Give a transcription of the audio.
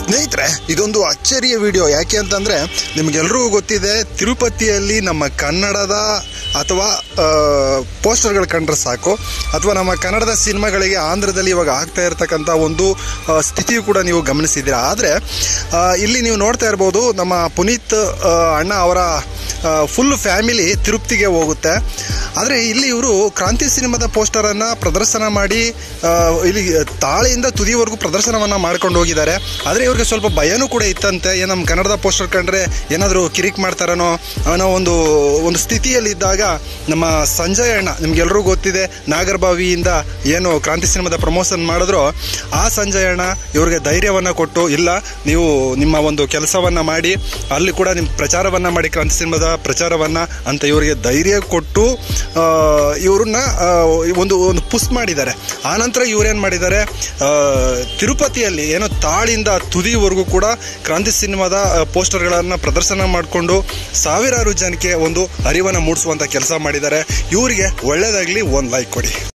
ಸ್ನೇಹಿತರೆ ಇದೊಂದು ಅಚ್ಚರಿಯ ವಿಡಿಯೋ ಯಾಕೆ ಅಂತಂದ್ರೆ ನಿಮ್ಗೆಲ್ರಿಗೂ ಗೊತ್ತಿದೆ ತಿರುಪತಿಯಲ್ಲಿ ನಮ್ಮ ಕನ್ನಡದ ಅಥವಾ ಪೋಸ್ಟರ್ಗಳು ಕಂಡ್ರೆ ಸಾಕು ಅಥವಾ ನಮ್ಮ ಕನ್ನಡದ ಸಿನಿಮಾಗಳಿಗೆ ಆಂಧ್ರದಲ್ಲಿ ಇವಾಗ ಆಗ್ತಾ ಇರತಕ್ಕಂಥ ಒಂದು ಆ, ಸ್ಥಿತಿಯು ಕೂಡ ನೀವು ಗಮನಿಸಿದ್ದೀರಾ ಆದರೆ ಇಲ್ಲಿ ನೀವು ನೋಡ್ತಾ ಇರ್ಬೋದು ನಮ್ಮ ಪುನೀತ್ ಆ, ಅಣ್ಣ ಅವರ ಫುಲ್ ಫ್ಯಾಮಿಲಿ ತಿರುಪ್ತಿಗೆ ಹೋಗುತ್ತೆ ಆದರೆ ಇಲ್ಲಿ ಇವರು ಕ್ರಾಂತಿ ಸಿನಿಮಾದ ಪೋಸ್ಟರನ್ನು ಪ್ರದರ್ಶನ ಮಾಡಿ ಆ, ಇಲ್ಲಿ ತಾಳೆಯಿಂದ ತುದಿವರೆಗೂ ಪ್ರದರ್ಶನವನ್ನು ಮಾಡ್ಕೊಂಡು ಹೋಗಿದ್ದಾರೆ ಆದರೆ ಇವ್ರಿಗೆ ಸ್ವಲ್ಪ ಭಯನೂ ಕೂಡ ಇತ್ತಂತೆ ಏನು ನಮ್ಮ ಕನ್ನಡದ ಪೋಸ್ಟರ್ ಕಂಡ್ರೆ ಏನಾದರೂ ಕಿರಿಕ್ ಮಾಡ್ತಾರನೋ ಅನ್ನೋ ಒಂದು ಒಂದು ಸ್ಥಿತಿಯಲ್ಲಿದ್ದಾಗ ನಮ್ಮ ಸಂಜಯ್ ಅಣ್ಣ ನಿಮ್ಗೆಲ್ರಿಗೂ ಗೊತ್ತಿದೆ ನಾಗರಬಾವಿಯಿಂದ ಏನು ಕ್ರಾಂತಿ ಸಿನಿಮಾದ ಪ್ರಮೋಷನ್ ಮಾಡಿದ್ರು ಆ ಸಂಜಯ್ ಅಣ್ಣ ಇವ್ರಿಗೆ ಧೈರ್ಯವನ್ನು ಕೊಟ್ಟು ಇಲ್ಲ ನೀವು ನಿಮ್ಮ ಒಂದು ಕೆಲಸವನ್ನು ಮಾಡಿ ಅಲ್ಲಿ ಕೂಡ ನಿಮ್ಮ ಪ್ರಚಾರವನ್ನು ಮಾಡಿ ಕ್ರಾಂತಿ ಸಿನಿಮಾದ ಪ್ರಚಾರವನ್ನು ಅಂತ ಇವರಿಗೆ ಧೈರ್ಯ ಕೊಟ್ಟು ಆ, ಇವ್ರನ್ನ ಆ, ಒಂದು ಒಂದು ಪುಸ್ ಮಾಡಿದ್ದಾರೆ ಆನಂತರ ಇವ್ರೇನು ಮಾಡಿದ್ದಾರೆ ಆ, ತಿರುಪತಿಯಲ್ಲಿ ಏನೋ ತಾಳಿಂದ ತುದಿವರೆಗೂ ಕೂಡ ಕ್ರಾಂತಿ ಸಿನಿಮಾದ ಪೋಸ್ಟರ್ಗಳನ್ನು ಪ್ರದರ್ಶನ ಮಾಡಿಕೊಂಡು ಸಾವಿರಾರು ಜನಕ್ಕೆ ಒಂದು ಅರಿವನ್ನು ಮೂಡಿಸುವಂಥ ಕೆಲಸ ಮಾಡಿದ್ದಾರೆ ಇವರಿಗೆ ಒಳ್ಳೆಯದಾಗಲಿ ಒಂದು ಲೈಕ್ ಕೊಡಿ